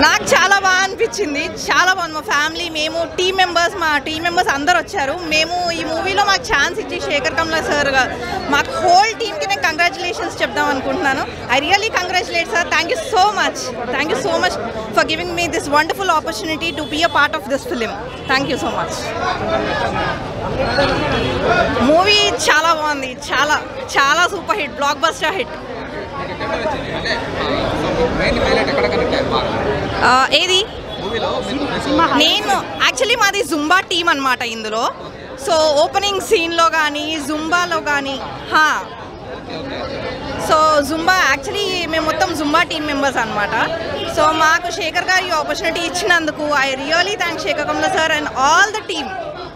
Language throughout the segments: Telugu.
నాకు చాలా బాగా అనిపించింది చాలా బాగుంది మా ఫ్యామిలీ మేము టీం మెంబర్స్ మా టీం మెంబర్స్ అందరు వచ్చారు మేము ఈ మూవీలో మాకు ఛాన్స్ ఇచ్చి శేఖర్ కమలా సార్ మాకు హోల్ టీమ్కి నేను కంగ్రాచులేషన్స్ చెప్దాం అనుకుంటున్నాను I really congratulate sir thank you so much thank you so much for giving me this wonderful opportunity to be a part of this film thank you so much movie చాలా బాగుంది చాలా చాలా super hit blockbuster hit ఏది నేను యాక్చువల్లీ మాది జుంబా టీం అనమాట ఇందులో సో ఓపెనింగ్ సీన్లో కానీ జుంబాలో కానీ హా సో జుంబా యాక్చువల్లీ మేము మొత్తం జుంబా టీం మెంబర్స్ అనమాట సో మాకు శేఖర్ గారు ఈ ఆపర్చునిటీ ఇచ్చినందుకు I really thank Sekhar Kammula sir and all the team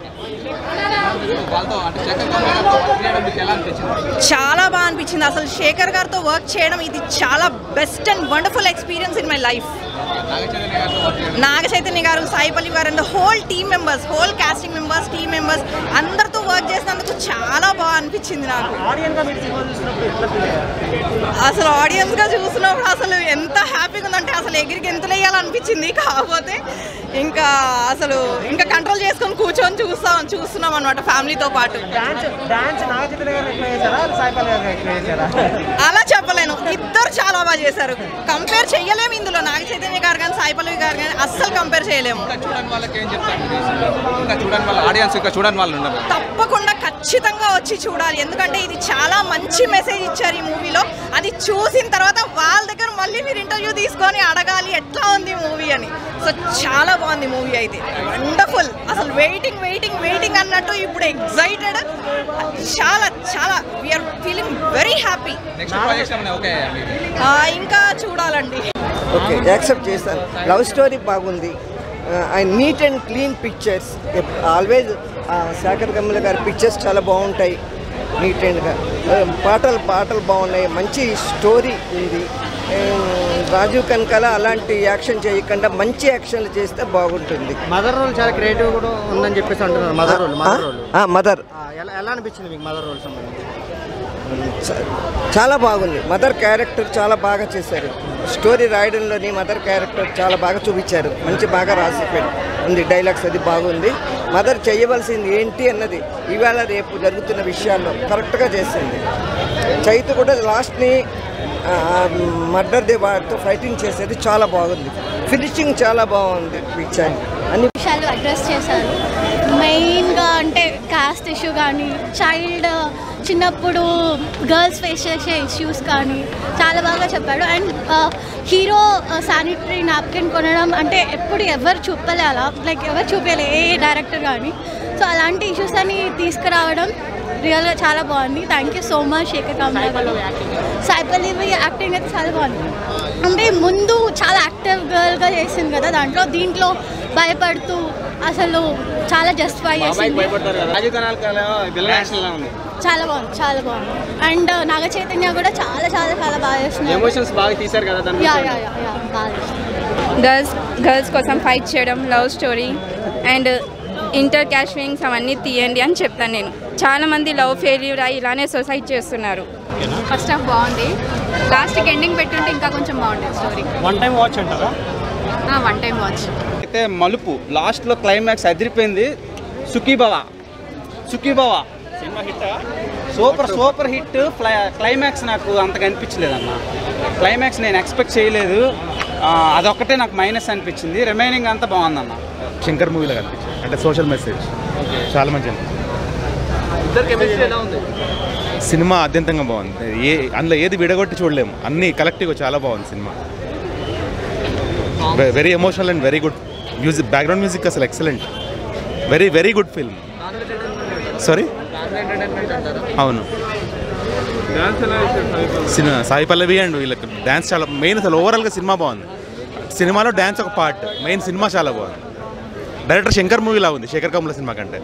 చాలా బాగా అనిపించింది అసలు శేఖర్ గారితో వర్క్ చేయడం ఇది చాలా best and wonderful experience in my life Naga Chaitanya గారు సాయిపల్లి గారు and whole team members whole casting members team members అందరితో వర్క్ చేసినందుకు చాలా బాగా అనిపించింది నాకు అసలు ఆడియన్స్ గా చూసినప్పుడు అసలు ఎంత హ్యాపీగా ఉందంటే అసలు ఎగిరికి ఎంత వేయాలనిపించింది కాకపోతే ఇంకా అసలు ఇంకా కంట్రోల్ చేసుకొని కూర్చొని చూస్తాం చూస్తున్నాం అనమాట ఫ్యామిలీతో పాటు డాన్స్ డాన్స్ నాగచైతన్య గారు ఎక్కువ చేశారా సాయిపల్లి గారు ఎక్కువ చేశారా అలా చెప్పలేను ఇద్దరు చాలా బాగా చేశారు కంపేర్ చేయలేము ఇందులో నాగ చైతన్య గారు కానీ సాయిపల్లవి గారు కానీ అస్సలు కంపేర్ చేయలేము ఇంకా చూడని వాళ్ళకి ఏం చెప్తారు ఇంకా చూడని వాళ్ళ ఆడియన్స్ ఇంకా చూడని వాళ్ళు ఉన్నారు తప్పకుండా ఖచ్చితంగా వచ్చి చూడాలి ఎందుకంటే ఇది చాలా మంచి మెసేజ్ ఇచ్చారు ఈ మూవీలో అది చూసిన తర్వాత వాళ్ళ దగ్గర మళ్ళీ మీరు ఇంటర్వ్యూ తీసుకొని అడగాలి ఎట్లా ఉంది మూవీ అని సో చాలా బాగుంది మూవీ అయితే వండర్ఫుల్ అసలు వెయిటింగ్ వెయిటింగ్ వెయిటింగ్ అన్నట్టు ఇప్పుడు ఎగ్జైటెడ్ చాలా చాలా we're feeling very happy next projects ఏమైనా ఓకే ఇంకా చూడాలండి ఓకే యాక్సెప్ట్ చేస్తాను లవ్ స్టోరీ బాగుంది and neat and clean pictures always Sekhar Kammula గారి పిక్చర్స్ చాలా బాగుంటాయి నీట్ అండ్గా పాటలు పాటలు బాగున్నాయి మంచి స్టోరీ ఉంది And రాజీవ్ కనకాల అలాంటి యాక్షన్ చేయకుండా మంచి యాక్షన్లు చేస్తే బాగుంటుంది మదర్ రోల్ చాలా క్రియేటివ్ కూడా ఉందని చెప్పేసి అంటున్నారు mother role mother role mother ఎలా ఎలా అనిపించింది మీకు మదర్ రోల్ సంబంధించి చ- చాలా బాగుంది మదర్ క్యారెక్టర్ చాలా బాగా చేశారు స్టోరీ రాయడంలోని మదర్ క్యారెక్టర్ చాలా బాగా చూపించారు మంచి బాగా రాసి పెట్- ఉంది డైలాగ్స్ అది బాగుంది మదర్ చేయవలసింది ఏంటి అన్నది ఇవాళ రేపు జరుగుతున్న విషయాల్లో కరెక్ట్గా చేసింది చైతు కూడా లాస్ట్ని మర్డర్ దే వాటితో ఫైటింగ్ చేసేది చాలా బాగుంది ఫినిషింగ్ చాలా బాగుంది పిక్చర్ అన్ని విషయాలు అడ్రస్ చేశారు మెయిన్గా అంటే కాస్ట్ ఇష్యూ కానీ చైల్డ్ చిన్నప్పుడు గర్ల్స్ ఫేస్ చేసే ఇష్యూస్ కానీ చాలా బాగా చెప్పాడు అండ్ హీరో శానిటరీ నాప్కిన్ కొనడం అంటే ఎప్పుడు ఎవరు చూపలే అలా లైక్ ఎవరు చూపించలే ఏ డైరెక్టర్ కానీ సో అలాంటి ఇష్యూస్ అని తీసుకురావడం రియల్గా చాలా బాగుంది thank you so much Sekhar Kammula గారు సాయిపల్లి యాక్టింగ్ అయితే చాలా బాగుంది అంటే ముందు చాలా యాక్టివ్ గర్ల్గా చేసింది కదా దాంట్లో దీంట్లో భయపడుతూ అసలు చాలా జస్టిఫై చేసింది రాజీవ్ కనాల్ విలన్ యాక్షన్ లా ఉంది చాలా బాగుంది చాలా బాగుంది అండ్ నాగ చైతన్య కూడా చాలా చాలా చాలా బాగా చేస్తున్నారు ఎమోషన్స్ బాగా తీశారు కదా దాని యా యా యా యా బాగా చేస్తున్నారు గర్ల్స్ గర్ల్స్ కోసం ఫైట్ చేయడం love story and inter caste feelings అవన్నీ తీయండి అని చెప్తాను నేను చాలా మంది లవ్ ఫెయిల్యూర్ అయ్యి ఇలానే సొసైడ్ చేస్తున్నారు ఫస్ట్ హాఫ్ బాగుంది లాస్ట్కి ఎండింగ్ పెట్టుంటే ఇంకా కొంచెం బాగుండేది స్టోరీ వన్ టైం వాచ్ అంటారా వన్ టైం వాచ్ అయితే మలుపు లాస్ట్లో క్లైమాక్స్ అదిరిపోయింది సుఖీభవ సుఖీభవ సినిమా hit super super hit climax నాకు అంతగా అనిపించలేదన్న క్లైమాక్స్ నేను ఎక్స్పెక్ట్ చేయలేదు ఆ, అదొక్కటే నాకు మైనస్ అనిపించింది రిమైనింగ్ అంతా బాగుందన్న శంకర్ మూవీలో కనిపించింది అంటే సోషల్ మెసేజ్ చాలా మంచి సినిమా అత్యంతంగా బాగుంది ఏ అందులో ఏది విడగొట్టి చూడలేము అన్ని కలెక్టివ్గా చాలా బాగుంది సినిమా very emotional and very good music background music అసలు excellent very very good film sorry అవును సినిమా సాయి పల్లవి అండ్ వీళ్ళకి డ్యాన్స్ చాలా మెయిన్ అసలు ఓవరాల్గా సినిమా బాగుంది సినిమాలో డ్యాన్స్ ఒక పార్ట్ మెయిన్ సినిమా చాలా బాగుంది డైరెక్టర్ శంకర్ మూవీలా ఉంది శేఖర్ కమల సినిమా కంటే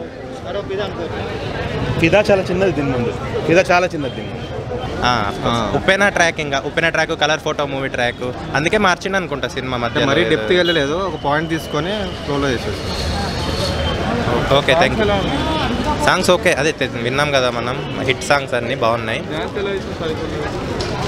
ఫిదా చాలా చిన్నది దీని ముందు ఫిదా చాలా చిన్నది దీని ముందు ఉప్పెన ట్రాక్ ఇంకా Uppena track colour photo movie track అందుకే మార్చిండు అనుకుంటా సినిమా మధ్య మరీ డెప్త్ వెళ్ళలేదు ఒక పాయింట్ తీసుకొని ఫ్లోలో చేసేసి okay thank you songs okay అదే తె- విన్నాం కదా మనం హిట్ సాంగ్స్ అన్నీ బాగున్నాయి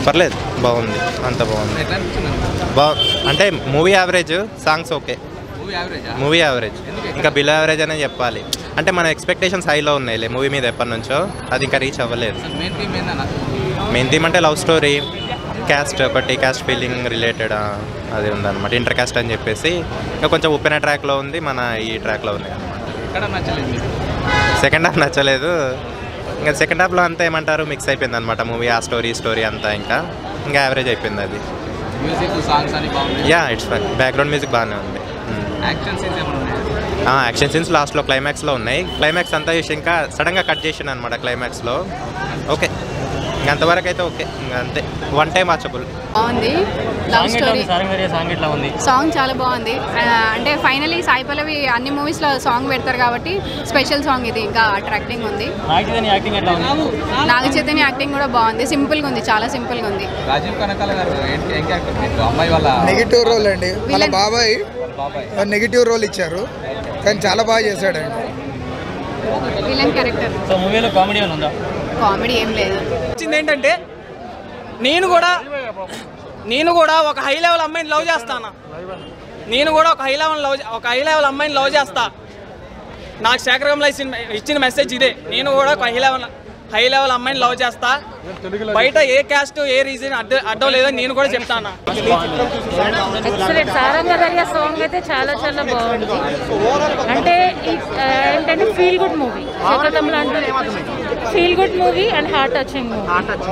పర్లేదు బాగుంది అంత బాగుంది బా అంటే movie average songs okay movie average ఇంకా బిలో యావరేజ్ అనే చెప్పాలి అంటే మన ఎక్స్పెక్టేషన్స్ హైలో ఉన్నాయిలే మూవీ మీద ఎప్పటి నుంచో అది ఇంకా రీచ్ అవ్వలేదు మెయిన్ థీమ్ అంటే లవ్ స్టోరీ క్యాస్ట్ ఒకటి క్యాస్ట్ ఫీలింగ్ రిలేటెడ్ అది ఉందన్నమాట ఇంటర్ క్యాస్ట్ అని చెప్పేసి ఇంకా కొంచెం ఉప్పిన ట్రాక్లో ఉంది మన ఈ ట్రాక్లో ఉంది అనమాట సెకండ్ హాఫ్ నచ్చలేదు ఇంకా సెకండ్ హాఫ్లో అంతా ఏమంటారు మిక్స్ అయిపోయింది అనమాట మూవీ ఆ స్టోరీ స్టోరీ అంతా ఇంకా ఇంకా యావరేజ్ అయిపోయింది అది మ్యూజిక్ సాంగ్స్ అని బాగున్నాయి yeah it's fine background music బాగానే ఉంది యాక్షన్ సీన్స్ ఏమైనా ఉన్నాయి యాక్షన్ సీన్స్ లాస్ట్లో క్లైమాక్స్లో ఉన్నాయి క్లైమాక్స్ అంతా చూసి ఇంకా సడన్గా కట్ చేసిండు అనమాట క్లైమాక్స్లో ఓకే ఇంక అంతవరకు అయితే ఓకే ఇంకా అంతే వన్ టైం వాచబుల్ బాగుంది లవ్ స్టోరీ సాంగ్ ఎట్లా ఉంది సాంగ్ చాలా బాగుంది ఆ, అంటే ఫైనలీ సాయి పల్లవి అన్ని మూవీస్లో సాంగ్ పెడతారు కాబట్టి స్పెషల్ సాంగ్ ఇది ఇంకా అట్రాక్టింగ్ ఉంది నాగచైతన్య యాక్టింగ్ ఎట్లా ఉంది నాగ చైతన్య యాక్టింగ్ కూడా బాగుంది సింపుల్గా ఉంది చాలా సింపుల్గా ఉంది రాజీవ్ కనకాల గారు ఏంటి ఏం క్యారెక్టర్ మీకు అమ్మాయి వాళ్ళ నెగిటివ్ రోల్ అండి వాళ్ళ Villain. బాబాయ్ బాబాయ్ నెగిటివ్ రోల్ ఇచ్చారు కానీ చాలా బాగా చేశాడండి విలన్ క్యారెక్టర్ సో మూవీలో కామెడీ అని ఉందా కామెడీ ఏం లేదు వచ్చింది ఏంటంటే నేను కూడా నేను కూడా ఒక హై లెవెల్ అమ్మాయిని లవ్ చేస్తాను నేను కూడా ఒక హై లెవెల్ లవ్ ఒక హై లెవెల్ అమ్మాయిని లవ్ చేస్తా నాకు శేఖర్ కమల ఇచ్చిన ఇచ్చిన మెసేజ్ ఇదే నేను కూడా ఒక హై లెవెల్ హై లెవెల్ అమ్మాయిని లవ్ చేస్తా బయట ఏ క్యాస్ట్ ఏ రీజన్ అడ్డ అడ్డం లేదని నేను కూడా చెప్తాను ఎక్సలెంట్ సారంగధర్య సాంగ్ అయితే చాలా చాలా బాగుంది అంటే ఈ- ఆ, ఏంటంటే ఫీల్ గుడ్ మూవీ శేఖరతంలో అంటే feel good movie and heart touching movie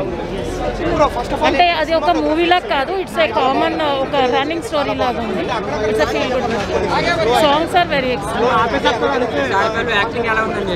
అంటే అది ఒక మూవీ లాగా కాదు ఇట్స్ ఏ కామన్ ఒక రన్నింగ్ స్టోరీ లాగా ఉంది it's feel good movie songs are very acting ఎలా ఉందండి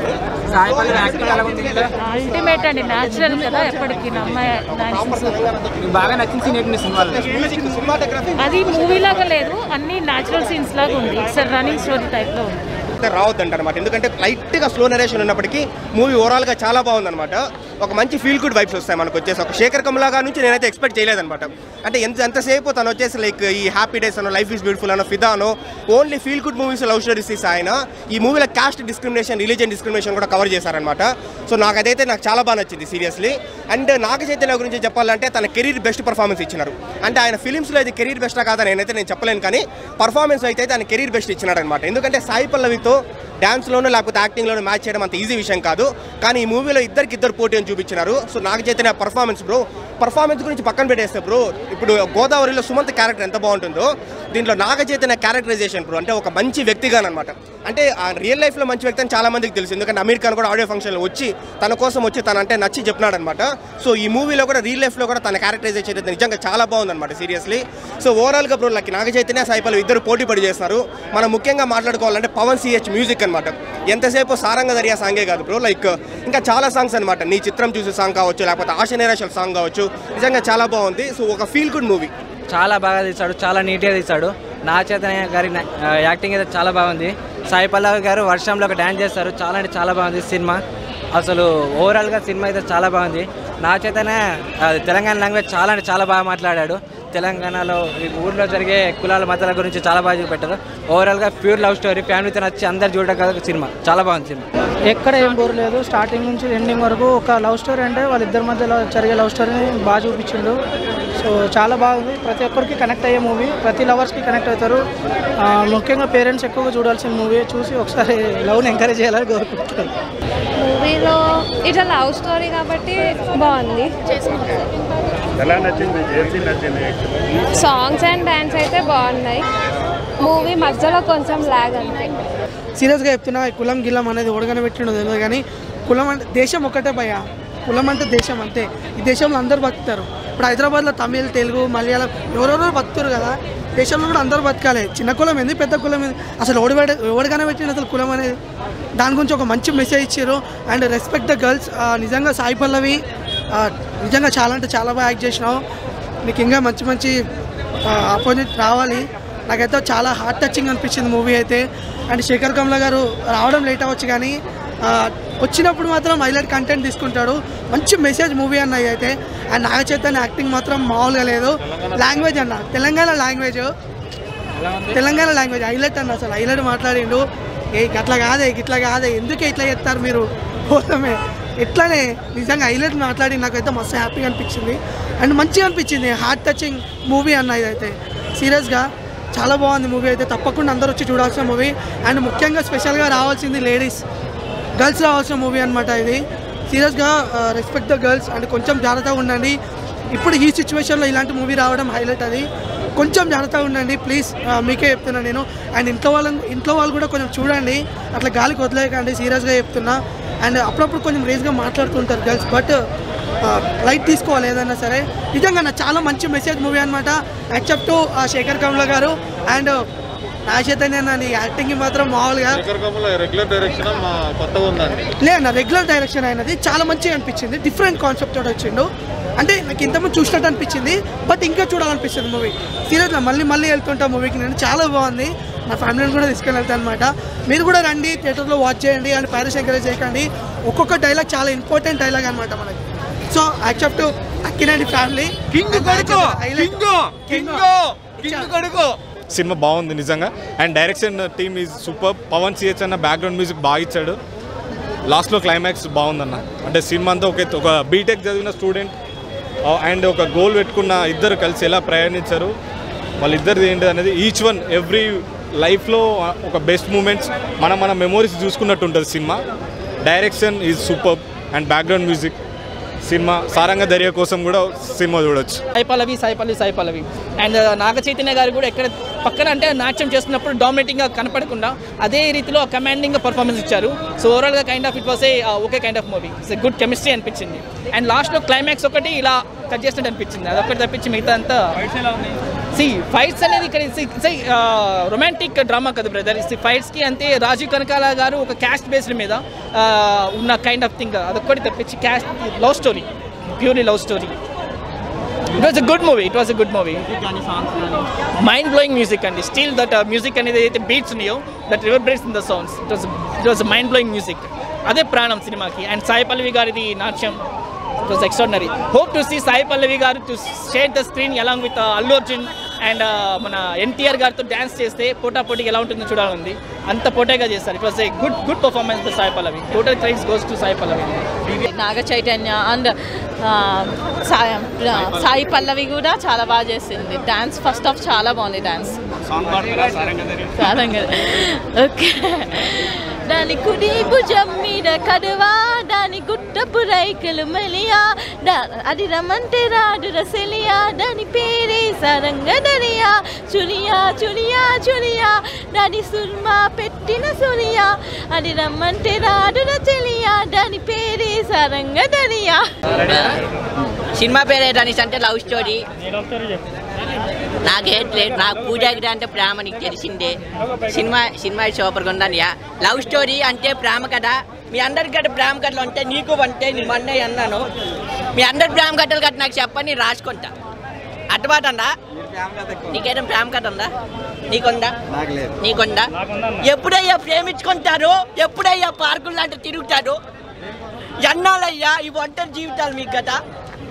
సాయి పల్లవి యాక్టింగ్ ఎలా ఉంది అల్టిమేట్ అండి న్యాచురల్ కదా ఎప్పటికీ నా అమ్మాయి డాన్సింగ్ మీకు బాగా నచ్చిన సీన్ ఏంటి సినిమాలో అది మూవీ లాగా లేదు అన్ని న్యాచురల్ సీన్స్ లాగా ఉంది ఇట్స్ రన్నింగ్ స్టోరీ టైప్ లో ఉంది రావద్దంట అనమాట ఎందుకంటే లైట్గా స్లో నరేషన్ ఉన్నప్పటికీ మూవీ ఓవరాల్గా చాలా బాగుందన్నమాట ఒక మంచి ఫీల్ గుడ్ వైబ్స్ వస్తాయి మనకు వచ్చేసి ఒక శేఖర్ కమలాగా నుంచి నేనైతే ఎక్స్పెక్ట్ చేయలేదన్నమాట అంటే ఎంత ఎంతసేపు తను వచ్చేసి లైక్ ఈ హ్యాపీ డేస్ అనో లైఫ్ ఈస్ బ్యూటిఫుల్ అనో ఫిదా అనో only feel good movies love stories తీసి ఆయన ఈ మూవీలో కాస్ట్ డిస్క్రిమినేషన్ రిలీజియన్ డిస్క్రిమినేషన్ కూడా కవర్ చేశారనమాట సో నాకు అదైతే నాకు చాలా బాగా నచ్చింది సీరియస్లీ అండ్ నాగ చైతన్య గురించి చెప్పాలంటే తన కెరీర్ బెస్ట్ పర్ఫార్మెన్స్ ఇచ్చినారు అంటే ఆయన ఫిలిమ్స్లో ఇది కెరీర్ బెస్టా కాదా నేనైతే నేను చెప్పలేను కానీ పర్ఫార్మెన్స్ అయితే ఆయన కెరీర్ బెస్ట్ ఇచ్చినాడు అనమాట ఎందుకంటే సాయి పల్లవితో డ్యాన్స్లోనూ లేకపోతే యాక్టింగ్లోనూ మ్యాచ్ చేయడం అంత ఈజీ విషయం కాదు కానీ ఈ మూవీలో ఇద్దరికి ఇద్దరు పోటీ అని చూపించినారు so Naga Chaitanya performance bro performance గురించి పక్కన పెట్టేస్తే బ్రో ఇప్పుడు గోదావరిలో సుమంత్ క్యారెక్టర్ ఎంత బాగుంటుందో దీంట్లో నాగ చైతన్య క్యారెక్టరైజేషన్ బ్రో అంటే ఒక మంచి వ్యక్తిగా అనమాట అంటే ఆ రియల్ లైఫ్లో మంచి వ్యక్తి అని చాలా మందికి తెలుసు ఎందుకంటే అమీర్ ఖాన్ కూడా ఆడియో ఫంక్షన్లో వచ్చి తన కోసం వచ్చి తన అంటే నచ్చి చెప్పినాడు అనమాట సో ఈ మూవీలో కూడా రియల్ లైఫ్లో కూడా తన క్యారెక్టరైజేషన్ అయితే నిజంగా చాలా బాగుందన్నమాట సీరియస్లీ సో ఓవరాల్గా బ్రో లకి నాగ చైతన్య సాయిపల్లి ఇద్దరు పోటీ పడి చేస్తున్నారు మనం ముఖ్యంగా మాట్లాడుకోవాలంటే పవన్ సిహెచ్ మ్యూజిక్ అనమాట ఎంతసేపు సారంగ దర్యా సాంగే కాదు బ్రో లైక్ ఇంకా చాలా సాంగ్స్ అనమాట నీ చిత్రం చూసే సాంగ్ కావచ్చు లేకపోతే ఆశ నిరాశల సాంగ్ కావచ్చు నిజంగా చాలా బాగుంది సో ఒక ఫీల్ గుడ్ మూవీ చాలా బాగా తీశాడు చాలా నీట్గా తీశాడు నా చైతన్య గారి నా- ఆ, యాక్టింగ్ అయితే చాలా బాగుంది సాయి పల్లవి గారు వర్షంలో ఒక డ్యాన్స్ చేస్తారు చాలా అంటే చాలా బాగుంది సినిమా అసలు ఓవరాల్గా సినిమా అయితే చాలా బాగుంది నా చైతన్య అది తెలంగాణ లాంగ్వేజ్ చాలా అంటే చాలా బాగా మాట్లాడాడు తెలంగాణలో ఈ ఊర్లో జరిగే కులాల మతాల గురించి చాలా బాగా చూపెట్టారు ఓవరాల్గా ప్యూర్ లవ్ స్టోరీ ఫ్యామిలీతో నచ్చి అందరు చూడగల సినిమా చాలా బాగుంది సినిమా ఎక్కడ ఏం బోర్ లేదు స్టార్టింగ్ నుంచి ఎండింగ్ వరకు ఒక లవ్ స్టోరీ అంటే వాళ్ళిద్దరి మధ్యలో జరిగే లవ్ స్టోరీని బాగా చూపించిండు సో చాలా బాగుంది ప్రతి ఒక్కరికి కనెక్ట్ అయ్యే మూవీ ప్రతి లవర్స్కి కనెక్ట్ అవుతారు ఆ, ముఖ్యంగా పేరెంట్స్ ఎక్కువగా చూడాల్సిన మూవీ చూసి ఒకసారి లవ్ని ఎంకరేజ్ చేయాలని కోరుకుంటున్నాను మూవీలో ఇట్లా లవ్ స్టోరీ కాబట్టి బాగుంది ఎలా నచ్చింది ఏసీ నచ్చింది సాంగ్స్ అండ్ డాన్స్ అయితే బాగున్నాయి మూవీ మధ్యలో కొంచెం లాగ్ అంతే సీరియస్గా చెప్తున్నా ఈ కులం గిలం అనేది ఓడగానే పెట్టిండో తెలియదు కానీ కులం అంటే దేశం ఒక్కటే భయ కులం అంటే దేశం అంతే ఈ దేశంలో అందరూ బతుకుతారు ఇప్పుడు హైదరాబాద్లో తమిళ్ తెలుగు మలయాళం ఎవరెవరో బతుకుతారు కదా దేశంలో కూడా అందరూ బతకాలి చిన్న కులం ఏంది పెద్ద కులం ఏంది అసలు ఓడిపెడ ఓడగానే పెట్టిండు అసలు కులం అనేది దాని గురించి ఒక మంచి మెసేజ్ ఇచ్చారు అండ్ రెస్పెక్ట్ ద గర్ల్స్ నిజంగా సాయి పల్లవి ఆ, నిజంగా చాలా అంటే చాలా బాగా యాక్ట్ చేసినావు నీకు ఇంకా మంచి మంచి ఆపోజిట్ రావాలి నాకైతే చాలా హార్ట్ టచింగ్ అనిపించింది మూవీ అయితే అండ్ శేఖర్ కమల గారు రావడం లేట్ అవ్వచ్చు కానీ ఆ, వచ్చినప్పుడు మాత్రం హైలైట్ కంటెంట్ తీసుకుంటాడు మంచి మెసేజ్ మూవీ అన్న ఇది అయితే అండ్ నాగ చైతన్య యాక్టింగ్ మాత్రం మామూలుగా లేదు లాంగ్వేజ్ అన్న Telangana language Telangana language highlight అన్న అసలు హైలైట్ మాట్లాడిండు ఏ అట్లా కాదే ఇట్లా కాదే ఎందుకే ఇట్లా చెప్తారు మీరు పోతమే ఎట్లానే నిజంగా హైలైట్ మాట్లాడి నాకైతే మస్తు హ్యాపీగా అనిపించింది అండ్ మంచిగా అనిపించింది హార్ట్ టచింగ్ మూవీ అన్న ఇదైతే సీరియస్గా చాలా బాగుంది మూవీ అయితే తప్పకుండా అందరూ వచ్చి చూడాల్సిన మూవీ అండ్ ముఖ్యంగా స్పెషల్గా రావాల్సింది లేడీస్ గర్ల్స్ రావాల్సిన మూవీ అనమాట ఇది సీరియస్గా రెస్పెక్ట్ ద గర్ల్స్ అండ్ కొంచెం జాగ్రత్తగా ఉండండి ఇప్పుడు ఈ సిచ్యువేషన్లో ఇలాంటి మూవీ రావడం హైలైట్ అది కొంచెం జాగ్రత్తగా ఉండండి ప్లీజ్ మీకే చెప్తున్నా నేను అండ్ ఇంట్లో వాళ్ళ ఇంట్లో వాళ్ళు కూడా కొంచెం చూడండి అట్లా గాలికి వదిలేయకండి సీరియస్గా చెప్తున్నా అండ్ అప్పుడప్పుడు కొంచెం రేజ్గా మాట్లాడుతుంటారు గర్ల్స్ బట్ లైట్ తీసుకోవాలి ఏదైనా సరే నిజంగా నా చాలా మంచి మెసేజ్ మూవీ అనమాట యాక్సెప్ట్ టు శేఖర్ కమల గారు అండ్ నా చైతన్య నా యాక్టింగ్ మాత్రం మామూలుగా రెగ్యులర్ డైరెక్షన్ మా కొత్తగా ఉందండి లేదన్న రెగ్యులర్ డైరెక్షన్ అయినది చాలా మంచిగా అనిపించింది డిఫరెంట్ కాన్సెప్ట్ తోటి వచ్చిండు అంటే నాకు ఇంతకుముందు చూసినట్టు అనిపించింది బట్ ఇంకా చూడాలనిపిస్తుంది మూవీ సీరియస్గా మళ్ళీ మళ్ళీ వెళ్తుంటా మూవీకి నేను చాలా బాగుంది నా ఫ్యామిలీని కూడా తీసుకెళ్ళి వెళ్తాను అనమాట మీరు కూడా రండి థియేటర్లో వాచ్ చేయండి అండ్ ప్యారిస్ ఎంకరేజ్ చేయకండి ఒక్కొక్క డైలాగ్ చాలా ఇంపార్టెంట్ డైలాగ్ అనమాట మనకి so accept Akkineni family king కొడుకు కింగ్ కింగ్ కొడుకు సినిమా బాగుంది నిజంగా and direction team is super Pawan CH అన్న బ్యాక్గ్రౌండ్ మ్యూజిక్ బాగా ఇచ్చాడు లాస్ట్లో క్లైమాక్స్ బాగుందన్న అంటే సినిమా అంతా ఒక ఒక బీటెక్ చదివిన స్టూడెంట్ అండ్ ఒక గోల్ పెట్టుకున్న ఇద్దరు కలిసి ఎలా ప్రయాణించారు వాళ్ళిద్దరిది ఏంటి అనేది ఈచ్ వన్ ఎవ్రీ లైఫ్లో ఒక బెస్ట్ మూమెంట్స్ మనం మన మెమోరీస్ చూసుకున్నట్టు ఉంటుంది సినిమా direction is super and background music సినిమా సారంగ దర్యా కోసం కూడా సినిమా చూడొచ్చు సాయి పల్లవి సాయి పల్లవి సాయి పల్లవి అండ్ నాగ చైతన్య గారు కూడా ఎక్కడ పక్కన అంటే నాట్యం చేస్తున్నప్పుడు డామినేటింగ్గా కనపడకుండా అదే రీతిలో కమాండింగ్ పర్ఫార్మెన్స్ ఇచ్చారు సో ఓవరాల్గా kind of it was a okay kind of movie it's good chemistry అనిపించింది అండ్ లాస్ట్లో క్లైమాక్స్ ఒకటి ఇలా కట్ చేసినట్టు అనిపించింది అదొకటి తప్పించి మిగతా అంతా సి ఫైట్స్ అనేది ఇక్కడ రొమాంటిక్ డ్రామా కదా బ్రదర్ సి ఫైట్స్కి అంతే రాజీవ్ కనకాల గారు ఒక క్యాస్ట్ బేస్డ్ మీద ఆ, ఉన్న కైండ్ ఆఫ్ థింగ్ అదొక్కటి తప్పించి caste love story purely love story it was a good movie it was a good movie mind blowing music అండి స్టిల్ దట్ మ్యూజిక్ అనేది ఏదైతే బీట్స్ ఉన్నాయో that reverberates in the sounds it was it was mind blowing music అదే ప్రాణం సినిమాకి అండ్ సాయి పల్లవి గారిది నాట్యం ఇట్ వాజ్ extraordinary hope to see Sai Pallavi గారు to share the screen along with Allu Arjun and మన ఎన్టీఆర్ గారితో డ్యాన్స్ చేస్తే పోటా పోటీకి ఎలా ఉంటుందో చూడాలని అంత పోటీగా చేస్తారు it was a good good performance to Sai Pallavi total praise goes to Sai Pallavi Naga Chaitanya and Sai Sai Pallavi కూడా చాలా బాగా చేసింది డాన్స్ ఫస్ట్ ఆఫ్ చాలా బాగుంది డాన్స్ సారంగా ఓకే దాని కుడి భుజం మీద కడువా దాని గుట్టపు రైకలు మెలియా దా- అది రమ్మంటే రాడు రసెలియా దాని పేరే సరంగ దరియా చురియా చురియా చురియా దాని సుర్మా పెట్టిన సురియా అది రమ్మంటే రాడు రచెలియా దాని పేరే సరంగ దరియా సినిమా పేరు ఏంటనేసి అంటే లవ్ స్టోరీ నాకేం లేదు నాకు పూజాగిరి అంటే ప్రేమ నీకు తెలిసిందే సినిమా సినిమా సూపర్గా ఉందని లవ్ స్టోరీ అంటే ప్రేమ కథ మీ అందరికి గట్ట ప్రేమ కథలు ఉంటే నీకు అంటే నేను మొన్నే అన్నాను మీ అందరి ప్రేమ కథలు గట్ట నాకు చెప్పని నేను రాసుకుంటా అటుబాటు అందా నీకేదో ప్రేమ కథ ఉందా నీకుందా నీకుందా ఎప్పుడయ్యా ప్రేమించుకుంటారు ఎప్పుడయ్యా పార్కులు అంటే తిరుగుతారు ఎన్నాళ్ళయ్యా ఈ ఒంటరి జీవితాలు మీకు కదా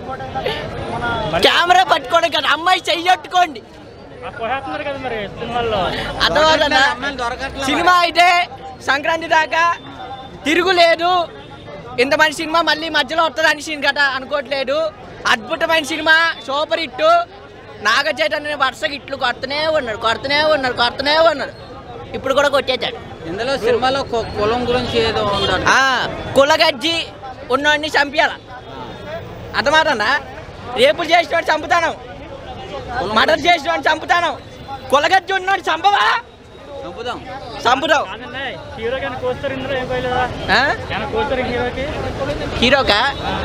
కెమెరా పట్టుకోండి కదా అమ్మాయి చెయ్యట్టుకోండి అర్థమవుతుందా సినిమా అయితే సంక్రాంతి దాకా తిరుగులేదు ఇంత మంచి సినిమా మళ్ళీ మధ్యలో వస్తుంది అని కదా అనుకోవట్లేదు అద్భుతమైన సినిమా సూపర్ హిట్ నాగ చైతన్య వరుసగా ఇట్లు కొడుతూనే ఉన్నాడు కొడుతూనే ఉన్నాడు కొడుతూనే ఉన్నాడు ఇప్పుడు కూడా కొట్టేశాడు ఇందులో సినిమాలో కు- కులం గురించి ఏదో ఉందంట ఆ, కులగజ్జి ఉన్నవాడిని చంపించాల అర్థమాటనా రేపులు చేసినవాడు చంపుతాను మర్డర్ చేసినవాడిని చంపుతాను కులగజ్జి ఉన్నవాడు చంపవా చంపుదాం చంపుతావు ఆ? హీరోకా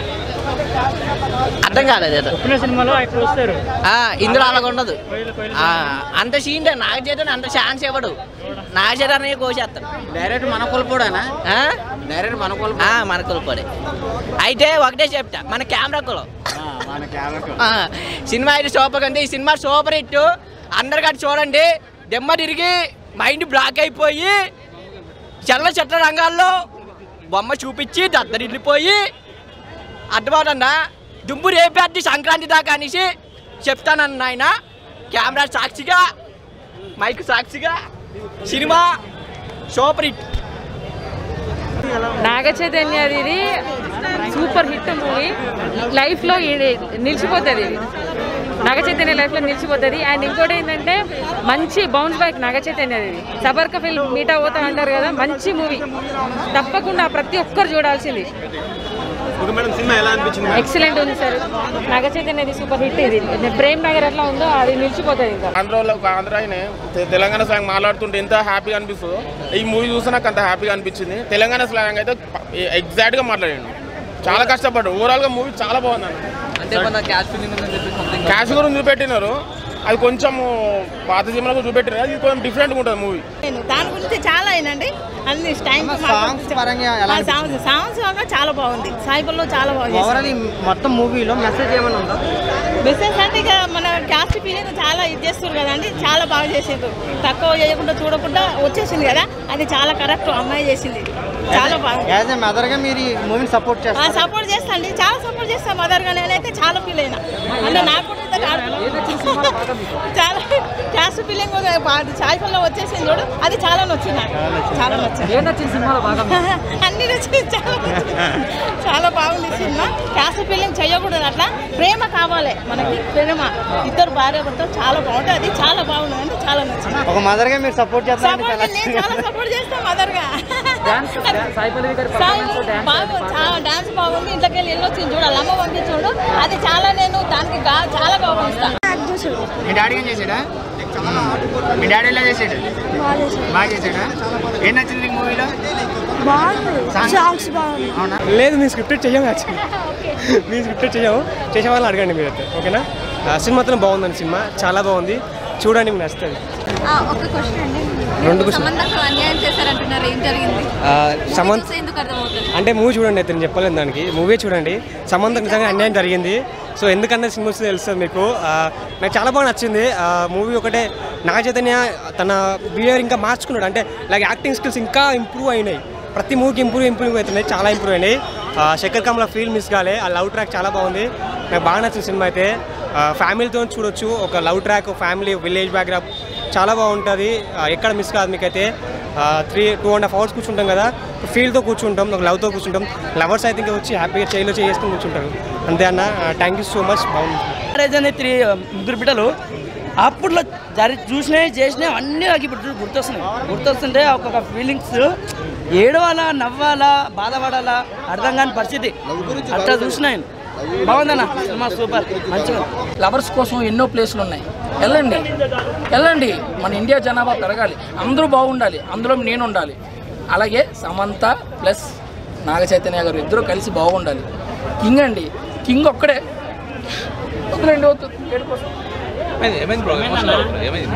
అర్థం కాలేదు ఏదో. సినిమాలో ఆయన వస్తారు ఆ, ఇందులో అలాగ ఉండదు ఆ, అంత సీన్ నాగ చేత అంత ఛాన్స్ ఇవ్వడు నాగ చేత కోసేస్తాడు డైరెక్ట్ మన కులపోడానా ఆ? డైరెక్ట్ మన కుల ఆ, మన కులపడే అయితే ఒకటే చెప్తా మన కెమెరా కులం మన కెమెరా ఆ, సినిమా అయితే సూపర్ ఉంది ఈ సినిమా సూపర్ హిట్ అందరు కలిసి చూడండి దెమ్మ తిరిగి మైండ్ బ్లాక్ అయిపోయి చల్ల చెట్ల రంగాల్లో బొమ్మ చూపించి దద్దరిల్లిపోయి అర్థమవుతుందా దుమ్ము రేపేద్ది సంక్రాంతి దాకా అనేసి చెప్తానన్న ఆయన కెమెరా సాక్షిగా మైక్ సాక్షిగా సినిమా సూపర్ హిట్ నాగ చైతన్యది ఇది సూపర్ హిట్ మూవీ లైఫ్లో ఇది నిలిచిపోతుంది ఇది నాగ చైతన్య లైఫ్లో నిలిచిపోతుంది అండ్ ఇంకోటి ఏంటంటే మంచి బౌన్స్ బ్యాక్ నాగ చైతన్యది ఇది సబర్క ఫిల్మ్ మీటా పోతా అంటారు కదా మంచి మూవీ తప్పకుండా ప్రతి ఒక్కరు చూడాల్సింది ఓకే మేడం సినిమా ఎలా అనిపించింది మేడం? ఎక్సలెంట్ ఉంది సార్ నాగ చైతన్యది సూపర్ హిట్ ఇది ప్రేమ్ నగర్ ఎట్లా ఉందో అది నిలిచిపోతుంది ఇంకా ఆంధ్రలో ఒక ఆంధ్ర ఆయనే తె- తెలంగాణ స్లాంగ్ మాట్లాడుతుంటే ఎంత హ్యాపీగా అనిపిస్తుందో ఈ మూవీ చూస్తే నాకు అంత హ్యాపీగా అనిపించింది తెలంగాణ స్లాంగ్ అయితే ఎగ్జాక్ట్గా మాట్లాడాను చాలా కష్టపడ్డు ఓవరాల్గా మూవీ చాలా బాగుంది అన్న అంటే మన క్యాష్ ఫీలింగ్ ఉందని చెప్పి సంథింగ్ క్యాష్ కూడా చూపెట్టినారు అది కొంచెం పాత సినిమాలకు చూపెట్టినారు అది కొంచెం డిఫరెంట్గా ఉంటుంది మూవీ నేను దాని గురించి చాలా అయినండి అన్ని టైం songs పరంగా ఎలా సాంగ్స్ సాంగ్స్ పరంగా చాలా బాగుంది సాయిబుల్లో చాలా బాగా ఓవరాల్ ఈ మొత్తం మూవీలో మెసేజ్ ఏమైనా ఉందా మెసేజ్ అంటే ఇక మన క్యాస్ట్ ఫీలింగ్ చాలా ఇది చేస్తారు కదండి చాలా బాగా చేసిండ్రు తక్కువ చేయకుండా చూడకుండా వచ్చేసింది కదా అది చాలా కరెక్ట్ అమ్మాయి చేసింది చాలా బాగా యాజ్ ఎ మదర్ గా మీరు ఈ మూవీని సపోర్ట్ చేస్తారు సపోర్ట్ చేస్తాండి చాలా సపోర్ట్ చేస్తాం మదర్ గా నేనైతే చాలా ఫీల్ అయినా అంటే నాకు కూడా ఇంత కాదు. చాలా క్యాస్ట్ ఫీలింగ్ సాయిఫల్లో వచ్చేసింది చూడు అది చాలా నచ్చింది నాకు చాలా నచ్చింది ఏం నచ్చింది సినిమాలో బాగా అన్ని నచ్చింది చాలా నచ్చింది. చాలా బాగుంది సినిమా క్యాస్ట్ ఫీలింగ్ చేయకూడదు అట్లా ప్రేమ కావాలి మనకి ప్రేమ ఇద్దరు భార్య భర్తలు చాలా బాగుంటుంది అది చాలా బాగుంది అంటే చాలా నచ్చింది ఒక మదర్ గా మీరు సపోర్ట్ చేస్తారని చాలా సపోర్ట్ నేను చాలా సపోర్ట్ చేస్తాను మదర్ గా డాన్స్ సాయి పల్లవి గారి పర్ఫార్మెన్స్ డాన్స్ బాగుంది చాలా డాన్స్ బాగుంది ఇంట్లోకి వెళ్ళి వెళ్ళొచ్చింది చూడు అమ్మ పంపించుడు అది చాలా నేను దానికి గా- చాలా గౌరవిస్తాను మీ డాడీ ఏం చేసాడా మీ డాడీ ఎలా చేసాడు బాగా చేసాడా ఏం నచ్చింది నీకు మూవీలో సాంగ్స్ బాగుంది అవునా లేదు మేము స్క్రిప్టెడ్ చెయ్యము యాక్చువల్లీ మేము స్క్రిప్టెడ్ చెయ్యము చేసే వాళ్ళని అడగండి మీరైతే ఓకేనా ఆ, సినిమా మాత్రం బాగుందండి సినిమా చాలా బాగుంది చూడండి మీకు నచ్చుతుంది ఒక క్వశ్చన్ అండి రెండు question. సంబంధంలో అన్యాయం చేశారంటున్నారు ఏం జరిగింది ఆ, సమంత్ చూస్తే ఎందుకు అర్థమవుతుంది అంటే మూవీ చూడండి అయితే నేను చెప్పలేదు దానికి మూవీ చూడండి సంబంధం నిజంగా అన్యాయం జరిగింది సో ఎందుకన్నా సినిమా వస్తే తెలుస్తుంది మీకు ఆ, నాకు చాలా బాగా నచ్చింది మూవీ ఒకటే నాగ చైతన్య తన బిహేవియర్ ఇంకా మార్చుకున్నాడు అంటే లైక్ యాక్టింగ్ స్కిల్స్ ఇంకా ఇంప్రూవ్ అయినాయి ప్రతి మూవీకి ఇంప్రూవ్ ఇంప్రూవ్ అవుతున్నాయి చాలా ఇంప్రూవ్ అయినాయి ఆ, శేఖర్ కమల ఫీల్ మిస్ కాలే ఆ లవ్ ట్రాక్ చాలా బాగుంది నాకు బాగా నచ్చిన సినిమా అయితే ఫ్యామిలీతో చూడొచ్చు ఒక love track family village background చాలా బాగుంటుంది ఆ, ఎక్కడ మిస్ కాదు మీకైతే three two and half hours కూర్చుంటాం కదా ఫీల్తో కూర్చుంటాం ఒక లవ్తో కూర్చుంటాం లవర్స్ అయితే ఇంకా వచ్చి హ్యాపీగా చేయలో చేసుకుని కూర్చుంటారు అంతే అన్న థ్యాంక్ యూ సో మచ్ బాగుంది మ్యారేజ్ అనే త్రీ ముగ్గురు బిడ్డలు అప్పుడులో జరి చూసినవి చేసినవి అన్నీ నాకు ఇప్పుడు గుర్తొస్తున్నాయి గుర్తొస్తుంటే ఒక్కొక్క ఫీలింగ్స్ ఏడవాలా నవ్వాలా బాధపడాలా అర్థం కాని పరిస్థితి అట్లా చూసినాయి బాగుందన్న సినిమా సూపర్ మంచిగా లవర్స్ కోసం ఎన్నో ప్లేసులు ఉన్నాయి వెళ్ళండి వెళ్ళండి మన ఇండియా జనాభా పెరగాలి అందరూ బాగుండాలి అందులో నేను ఉండాలి అలాగే సమంత ప్లస్ నాగ చైతన్య గారు ఇద్దరు కలిసి బాగుండాలి కింగ్ అండి కింగ్ ఒక్కడే వద్దులేండి వద్దు ఏడుకోసం. ఏమైంది ఏమైంది బ్రో ఎమోషనల్ అవుతున్నావు? ఏమైంది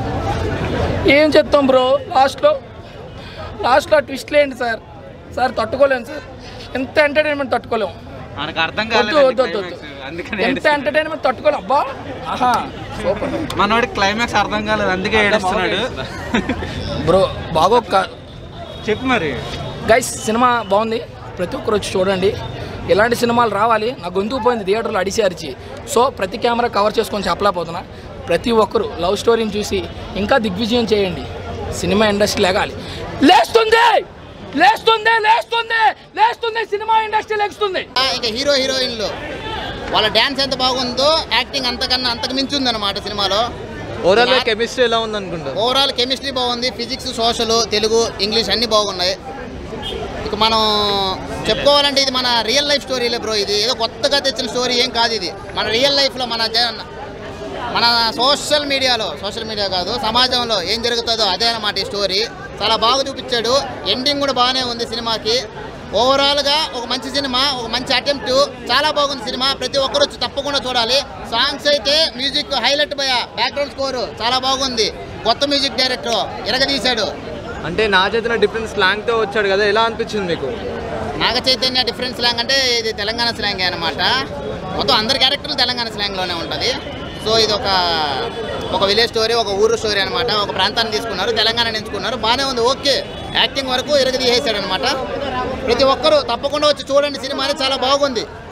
ఏం చెప్తాం బ్రో లాస్ట్లో లాస్ట్లో ట్విస్ట్లు ఏంటి సార్ సార్ తట్టుకోలేము సార్ ఎంత ఎంటర్టైన్మెంట్ తట్టుకోలేము మనకు అర్థం వద్దు కాలేదు వద్దు వద్దు వద్దు. అందుకని ఎంత ఏడుస్తున్నాడు. ఎంటర్టైన్మెంట్ తట్టుకోలేం అబ్బా ఆహా సూపర్ మనవాడి క్లైమాక్స్ అర్థం కాలేదు అందుకే ఏడుస్తున్నాడు బ్రో బాగోక చెప్పు మరి గైస్ సినిమా బాగుంది ప్రతి ఒక్కరు వచ్చి చూడండి ఇలాంటి సినిమాలు రావాలి నా గొంతు పోయింది థియేటర్లో అడిసి అరిచి సో ప్రతి కెమెరా కవర్ చేసుకొని చెప్పలేకపోతున్నా ప్రతి ఒక్కరు లవ్ స్టోరీని చూసి ఇంకా దిగ్విజయం చేయండి సినిమా ఇండస్ట్రీ లేగాలి లేస్తుంది లేస్తుంది లేస్తుంది లేస్తుంది సినిమా ఇండస్ట్రీ లేస్తుంది ఇంకా హీరో హీరోయిన్లు వాళ్ళ డ్యాన్స్ ఎంత బాగుందో యాక్టింగ్ అంతకన్నా అంతకు మించి ఉందన్నమాట సినిమాలో ఓవరాల్ కెమిస్ట్రీ ఎలా ఉంది అనుకుంటా ఓవరాల్ కెమిస్ట్రీ బాగుంది ఫిజిక్స్ సోషల్ తెలుగు ఇంగ్లీష్ అన్నీ బాగున్నాయి ఇక మనం చెప్పుకోవాలంటే ఇది మన రియల్ లైఫ్ స్టోరీలే బ్రో ఇది ఏదో కొత్తగా తెచ్చిన స్టోరీ ఏం కాదు ఇది మన రియల్ లైఫ్లో మన జన- మన సోషల్ మీడియాలో సోషల్ మీడియా కాదు సమాజంలో ఏం జరుగుతుందో అదే అన్నమాట ఈ స్టోరీ చాలా బాగా చూపించాడు ఎండింగ్ కూడా బాగానే ఉంది సినిమాకి ఓవరాల్గా ఒక మంచి సినిమా ఒక మంచి అటెంప్ట్ చాలా బాగుంది సినిమా ప్రతి ఒక్కరు వచ్చి తప్పకుండా చూడాలి సాంగ్స్ అయితే మ్యూజిక్ హైలైట్ పోయా బ్యాక్గ్రౌండ్ స్కోరు చాలా బాగుంది కొత్త మ్యూజిక్ డైరెక్టర్ ఎరగదీశాడు అంటే నా చేతిలో డిఫరెంట్ స్లాంగ్ తో వచ్చాడు కదా ఎలా అనిపించింది మీకు నాగ చైతన్య డిఫరెంట్ స్లాంగ్ అంటే ఇది తెలంగాణ స్లాంగ్ అనమాట మొత్తం అందరి క్యారెక్టర్లు తెలంగాణ స్లాంగ్లోనే ఉంటుంది సో ఇది ఒక ఒక విలేజ్ స్టోరీ ఒక ఊరు స్టోరీ అనమాట ఒక ప్రాంతాన్ని తీసుకున్నారు తెలంగాణ ఎంచుకున్నారు బాగానే ఉంది ఓకే యాక్టింగ్ వరకు ఎరగ తీసేసాడు అనమాట ప్రతి ఒక్కరూ తప్పకుండా వచ్చి చూడండి సినిమా అనేది చాలా బాగుంది